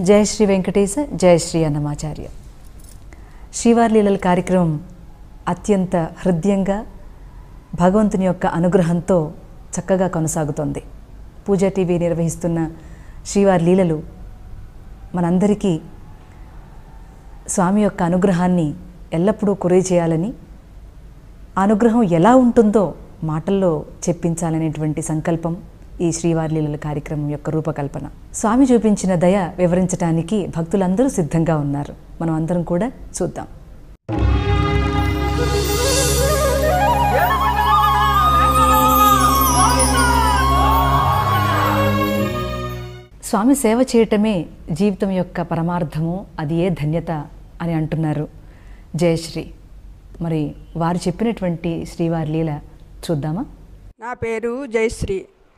జయ శ్రీ వెంకటేశ జయ శ్రీ అన్నమాచార్య శ్రీవారి లీలల కార్యక్రమం అత్యంత హృదయంగా భగవంతుని యొక్క అనుగ్రహంతో చక్కగా కొనసాగుతోంది పూజా టీవీ నిర్వహిస్తున్న శ్రీవారి లీలలు మనందరికీ స్వామి యొక్క అనుగ్రహాన్ని ఎల్లప్పుడూ కురే చేయాలని ఆ అనుగ్రహం ఎలా ఉంటుందో మాటల్లో చెప్పించాలనేటువంటి సంకల్పం ఈ శ్రీవారి లీలల కార్యక్రమం యొక్క రూపకల్పన స్వామి చూపించిన దయ వివరించడానికి భక్తులందరూ సిద్ధంగా ఉన్నారు మనం అందరం కూడా చూద్దాం స్వామి సేవ చేయటమే జీవితం యొక్క పరమార్థము అది ఏ ధన్యత అని అంటున్నారు జయశ్రీ మరి వారు చెప్పినటువంటి శ్రీవారి లీల చూద్దామా నా పేరు జయశ్రీ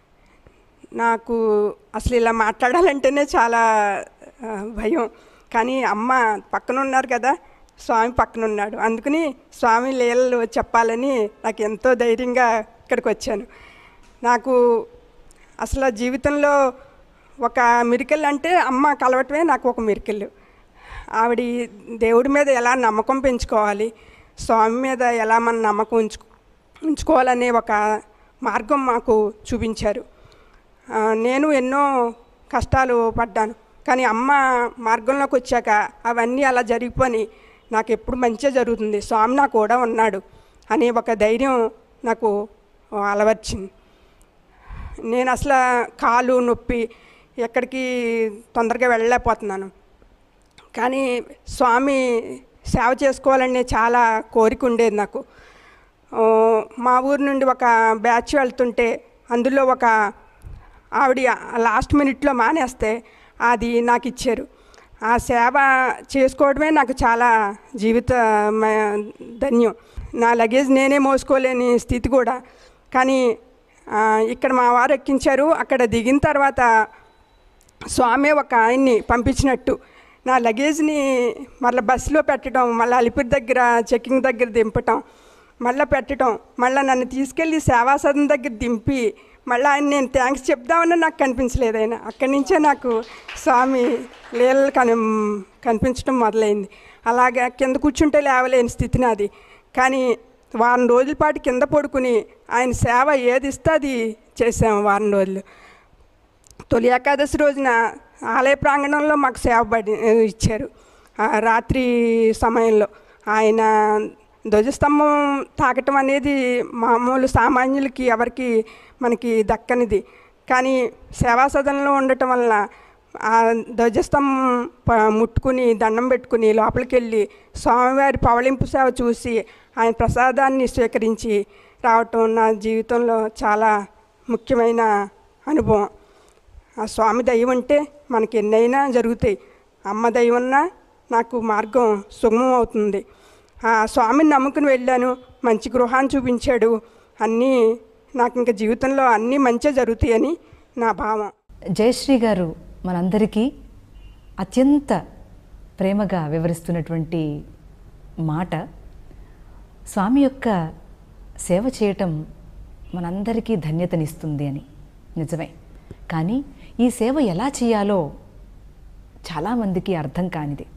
నాకు అసలు ఇలా మాట్లాడాలంటేనే చాలా ఆ, భయం కానీ అమ్మ పక్కన ఉన్నారు కదా స్వామి పక్కన ఉన్నాడు అందుకని స్వామి లీలలు చెప్పాలని నాకు ఎంతో ధైర్యంగా ఇక్కడికి వచ్చాను నాకు అసలు జీవితంలో ఒక మిరికల్ అంటే అమ్మ కలవటమే నాకు ఒక మిరికల్ ఆవిడ దేవుడి మీద ఎలా నమ్మకం పెంచుకోవాలి స్వామి మీద ఎలా మన నమ్మకం ఉంచు ఉంచుకోవాలనే ఒక మార్గం మాకు చూపించారు ఆ, నేను ఎన్నో కష్టాలు పడ్డాను కానీ అమ్మ మార్గంలోకి వచ్చాక అవన్నీ అలా జరిగిపోయి నాకు ఎప్పుడు మంచిగా జరుగుతుంది స్వామి నా కూడా ఉన్నాడు అనే ఒక ధైర్యం నాకు అలవర్చింది నేను అసలు కాలు నొప్పి ఎక్కడికి తొందరగా వెళ్ళలేకపోతున్నాను కానీ స్వామి సేవ చేసుకోవాలనే చాలా కోరిక ఉండేది నాకు ఆ, మా ఊరు నుండి ఒక బ్యాచ్ వెళ్తుంటే అందులో ఒక ఆవిడ లాస్ట్ మినిట్లో మానేస్తే అది నాకు ఇచ్చారు ఆ సేవ చేసుకోవడమే నాకు చాలా జీవిత మ- ధన్యం నా లగేజ్ నేనే మోసుకోలేని స్థితి కూడా కానీ ఆ, ఇక్కడ మా వారు ఎక్కించారు అక్కడ దిగిన తర్వాత స్వామి ఒక ఆయన్ని పంపించినట్టు నా లగేజ్ని మళ్ళీ బస్సులో పెట్టడం మళ్ళీ అలిపిరి దగ్గర చెక్కింగ్ దగ్గర దింపటం మళ్ళీ పెట్టడం మళ్ళీ నన్ను తీసుకెళ్ళి సేవా సదన్ దగ్గర దింపి మళ్ళీ ఆయన నేను థ్యాంక్స్ చెప్దామని నాకు కనిపించలేదు ఆయన అక్కడి నుంచే నాకు స్వామి లీలలు కని కనిపించడం మొదలైంది అలాగే కింద కూర్చుంటే లేవలేని స్థితి నాది కానీ వారం రోజుల పాటు కింద పడుకుని ఆయన సేవ ఏది ఇస్తే అది చేసాము వారం రోజులు తొలి ఏకాదశి రోజున ఆలయ ప్రాంగణంలో మాకు సేవ పడి ఇచ్చారు ఆ రాత్రి సమయంలో ఆయన ధ్వజస్తంభం తాకటం అనేది మామూలు సామాన్యులకి ఎవరికి మనకి దక్కనిది కానీ సేవా సదనంలో ఉండటం వల్ల ఆ ధ్వజస్తంభం ప- ముట్టుకుని దండం పెట్టుకుని లోపలికి వెళ్ళి స్వామివారి పవళింపు సేవ చూసి ఆయన ప్రసాదాన్ని స్వీకరించి రావటం నా జీవితంలో చాలా ముఖ్యమైన అనుభవం ఆ స్వామి దయ ఉంటే మనకి ఎన్నైనా జరుగుతాయి అమ్మ దయ ఉన్నా నాకు మార్గం సుగమం అవుతుంది ఆ స్వామిని నమ్ముకుని వెళ్ళాను మంచి గృహాన్ని చూపించాడు అన్నీ నాకు ఇంకా జీవితంలో అన్నీ మంచిగా జరుగుతాయని నా భావం జయశ్రీ గారు మనందరికీ అత్యంత ప్రేమగా వివరిస్తున్నటువంటి మాట స్వామి యొక్క సేవ చేయటం మనందరికీ ధన్యతనిస్తుంది అని నిజమే కానీ ఈ సేవ ఎలా చేయాలో చాలామందికి అర్థం కానిది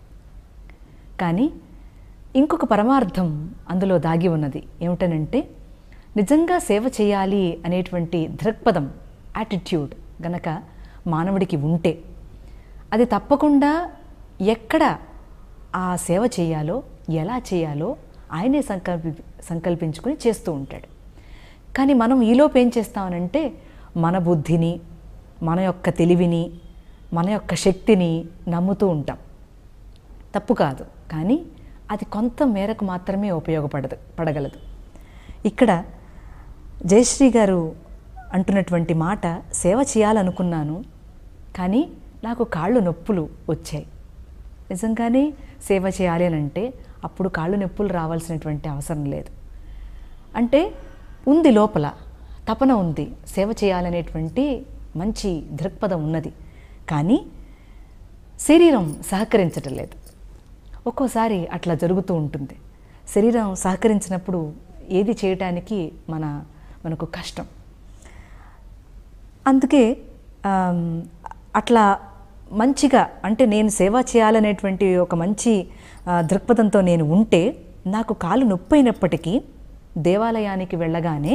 కానీ ఇంకొక పరమార్థం అందులో దాగి ఉన్నది ఏమిటనంటే నిజంగా సేవ చేయాలి అనేటువంటి దృక్పథం యాటిట్యూడ్ గనక మానవుడికి ఉంటే అది తప్పకుండా ఎక్కడ ఆ సేవ చేయాలో ఎలా చేయాలో ఆయనే సంకల్పి సంకల్పించుకుని చేస్తూ ఉంటాడు కానీ మనం ఈలోపు ఏం చేస్తామనంటే మన బుద్ధిని మన యొక్క తెలివిని మన యొక్క శక్తిని నమ్ముతూ ఉంటాం తప్పు కాదు కానీ అది కొంత మేరకు మాత్రమే ఉపయోగపడదు పడగలదు ఇక్కడ జయశ్రీ గారు అంటున్నటువంటి మాట సేవ చేయాలనుకున్నాను కానీ నాకు కాళ్ళు నొప్పులు వచ్చాయి నిజంగానే సేవ చేయాలి అని అంటే అప్పుడు కాళ్ళు నొప్పులు రావాల్సినటువంటి అవసరం లేదు అంటే ఉంది లోపల తపన ఉంది సేవ చేయాలనేటువంటి మంచి దృక్పథం ఉన్నది కానీ శరీరం సహకరించటం లేదు ఒక్కోసారి అట్లా జరుగుతూ ఉంటుంది శరీరం సహకరించినప్పుడు ఏది చేయటానికి మన మనకు కష్టం అందుకే ఆమ్, అట్లా మంచిగా అంటే నేను సేవ చేయాలనేటువంటి ఒక మంచి ఆ, దృక్పథంతో నేను ఉంటే నాకు కాలు నొప్పి అయినప్పటికీ దేవాలయానికి వెళ్ళగానే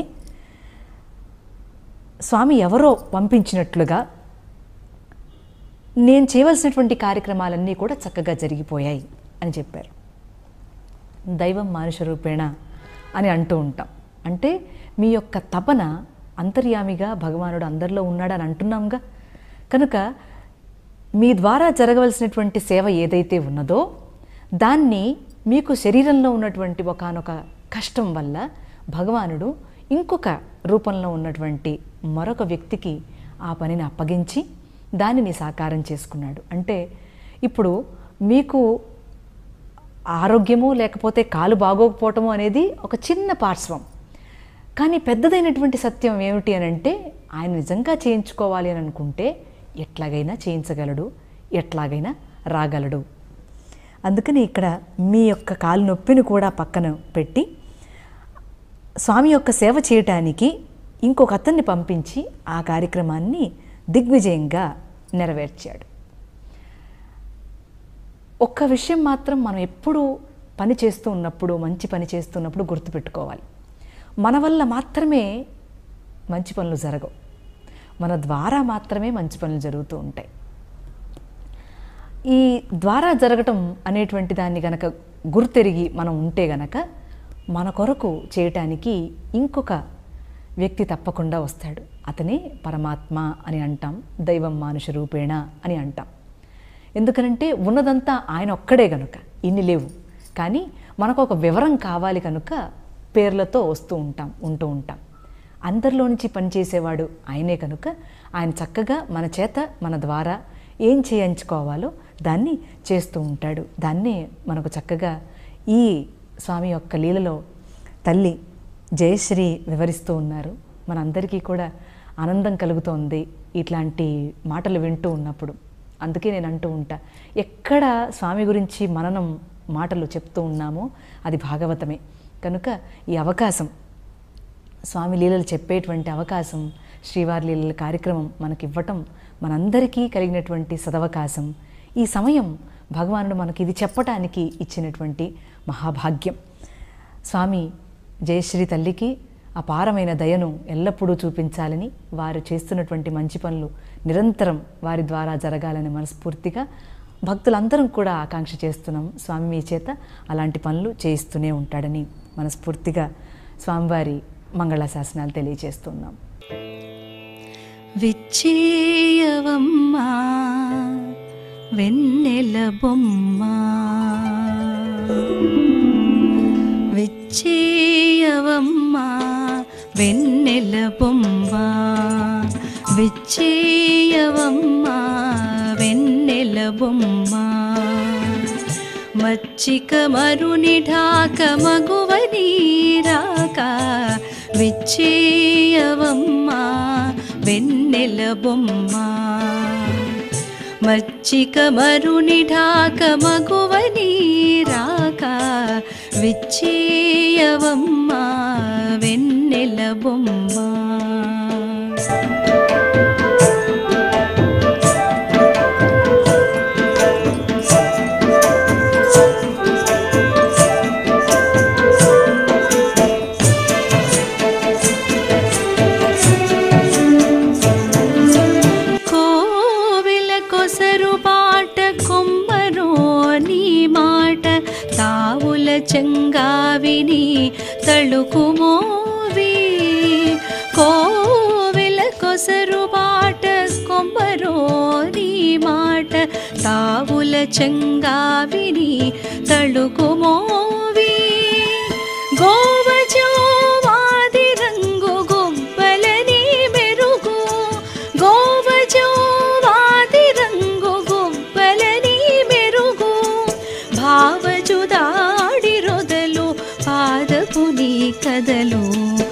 స్వామి ఎవరో పంపించినట్లుగా నేను చేయవలసినటువంటి కార్యక్రమాలన్నీ కూడా చక్కగా జరిగిపోయాయి అని చెప్పారు దైవం మానుష రూపేణ అని అంటూ ఉంటాం అంటే మీ యొక్క తపన అంతర్యామిగా భగవానుడు అందరిలో ఉన్నాడని అంటున్నాంగా కనుక మీ ద్వారా జరగవలసినటువంటి సేవ ఏదైతే ఉన్నదో దాన్ని మీకు శరీరంలో ఉన్నటువంటి ఒకానొక కష్టం వల్ల భగవానుడు ఇంకొక రూపంలో ఉన్నటువంటి మరొక వ్యక్తికి ఆ పనిని అప్పగించి దానిని సాకారం చేసుకున్నాడు అంటే ఇప్పుడు మీకు ఆరోగ్యము లేకపోతే కాలు బాగోకపోవటము అనేది ఒక చిన్న పార్శ్వం కానీ పెద్దదైనటువంటి సత్యం ఏమిటి అని అంటే ఆయన నిజంగా చేయించుకోవాలి అని అనుకుంటే ఎట్లాగైనా చేయించగలడు ఎట్లాగైనా రాగలడు అందుకని ఇక్కడ మీ యొక్క కాలు నొప్పిని కూడా పక్కన పెట్టి స్వామి యొక్క సేవ చేయటానికి ఇంకొక అతన్ని పంపించి ఆ కార్యక్రమాన్ని దిగ్విజయంగా నెరవేర్చాడు ఒక్క విషయం మాత్రం మనం ఎప్పుడూ పని చేస్తూ ఉన్నప్పుడు మంచి పని చేస్తున్నప్పుడు గుర్తుపెట్టుకోవాలి మన వల్ల మాత్రమే మంచి పనులు జరగవు మన ద్వారా మాత్రమే మంచి పనులు జరుగుతూ ఉంటాయి ఈ ద్వారా జరగటం అనేటువంటి దాన్ని గనక గుర్తెరిగి మనం ఉంటే గనక మన కొరకు చేయటానికి ఇంకొక వ్యక్తి తప్పకుండా వస్తాడు అతనే పరమాత్మ అని అంటాం దైవం మానుష రూపేణ అని అంటాం ఎందుకనంటే ఉన్నదంతా ఆయన ఒక్కడే గనుక ఇన్ని లేవు కానీ మనకు ఒక వివరం కావాలి కనుక పేర్లతో వస్తూ ఉంటాం ఉంటూ ఉంటాం అందరిలో నుంచి పనిచేసేవాడు ఆయనే కనుక ఆయన చక్కగా మన చేత మన ద్వారా ఏం చేయించుకోవాలో దాన్ని చేస్తూ ఉంటాడు దాన్నే మనకు చక్కగా ఈ స్వామి యొక్క లీలలో తల్లి జయశ్రీ వివరిస్తూ ఉన్నారు మనందరికీ కూడా ఆనందం కలుగుతోంది ఇట్లాంటి మాటలు వింటూ ఉన్నప్పుడు అందుకే నేను అంటూ ఉంటా ఎక్కడ స్వామి గురించి మననం మాటలు చెప్తూ ఉన్నామో అది భాగవతమే కనుక ఈ అవకాశం స్వామి లీలలు చెప్పేటువంటి అవకాశం శ్రీవారి లీలల కార్యక్రమం మనకి ఇవ్వటం మనందరికీ కలిగినటువంటి సదవకాశం ఈ సమయం భగవానుడు మనకి ఇది చెప్పటానికి ఇచ్చినటువంటి మహాభాగ్యం స్వామి జయశ్రీ తల్లికి అపారమైన దయను ఎల్లప్పుడూ చూపించాలని వారు చేస్తున్నటువంటి మంచి పనులు నిరంతరం వారి ద్వారా జరగాలని మనస్ఫూర్తిగా భక్తులందరం కూడా ఆకాంక్ష చేస్తున్నాం స్వామి మీ చేత అలాంటి పనులు చేయిస్తూనే ఉంటాడని మనస్ఫూర్తిగా స్వామివారి మంగళాశాసనాలు తెలియజేస్తున్నాం విచ్చేయవమ్మా వెన్నెల బొమ్మ విచ్చేయవమ్మా వెన్నెల బొమ్మ విచ్చేయవమ్మా వెన్నెల బొమ్మ మచ్చిక మరుని ఢాక మగువని రాక విచ్చేయవమ్మా వెన్నెల బొమ్మ మచ్చిక మరుని ఢాక మగువని రాక విచ్చేయవమ్మా వెన్నెల బొమ్మ కోవిల కొసరు పాట కొమ్మరో నీ మాట తావుల చెంగావిని తళుకు మోవి కోవిల కొసరు పాట కొమ్మరో నీ మాట తావుల చెంగావిని తళుకు మోవి గోవజోవాది రంగు గొబ్బలని మెరుగు గోవజోవాది రంగు గొబ్బలని మెరుగు భావజుదాడి రొదలు పాదపు నీ కదలు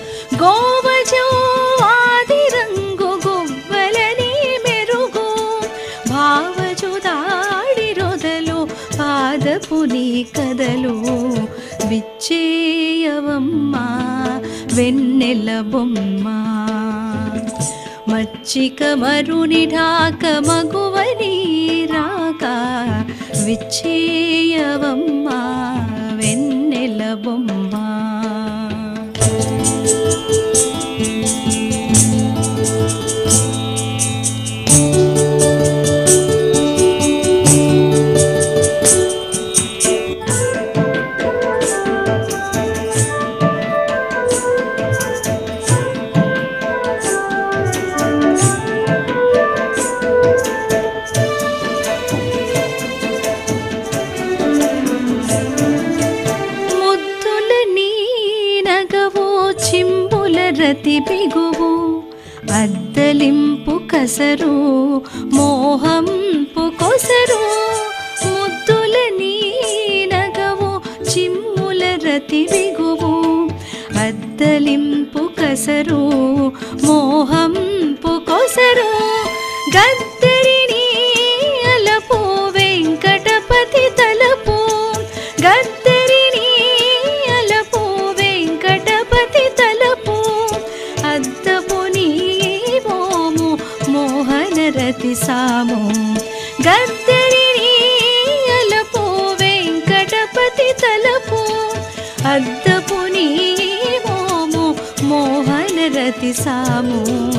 గోవజోవాది రంగు గొబ్బలని మెరుగు భావజుదాడి రొదలు పాదపు నీ కదలు విచ్చేయవమ్మా వెన్నెల బొమ్మ మచ్చిక మరుని ఢాక మగువని రాక విచ్చేయవమ్మా వెన్నెల బొమ్మ ముద్దుల నీ నగవో చింబుల రతి బిగువు అద్దలింపు కసరు మోహంపు కొసరు ముద్దుల నీ నగవో చిమ్ముల రతి బిగువు అద్దలింపు కసరు మోహంపు కొసరు గద్దరిని అలపు వెంకటపతి తలపు గద్దరిని అలపు వెంకటపతి తలపు అద్దపు నీ మోము మోహన రతి సాము గద్దరిని అలపు వెంకటపతి తలపు అద్దపు నీ మోము మోహన రతి సాము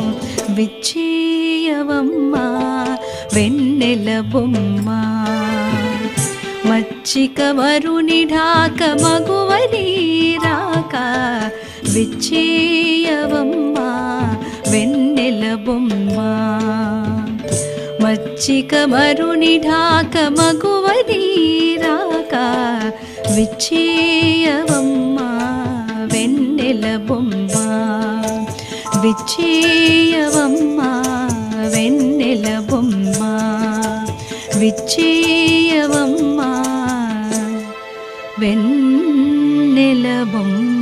విచ్చేయవమ్మా వెన్నెల బొమ్మ మచ్చిక మరుని ఢాక మగువని రాక విచ్చేయవమ్మా వెన్నెల బొమ్మ మచ్చిక మరుని ఢాక మగువని రాక విచ్చేయవమ్మా వెన్నెల బొమ్మ విచ్చేయవమ్మా వెన్నెల బొమ్మ విచ్చేయవమ్మా వెన్నెల బొమ్మ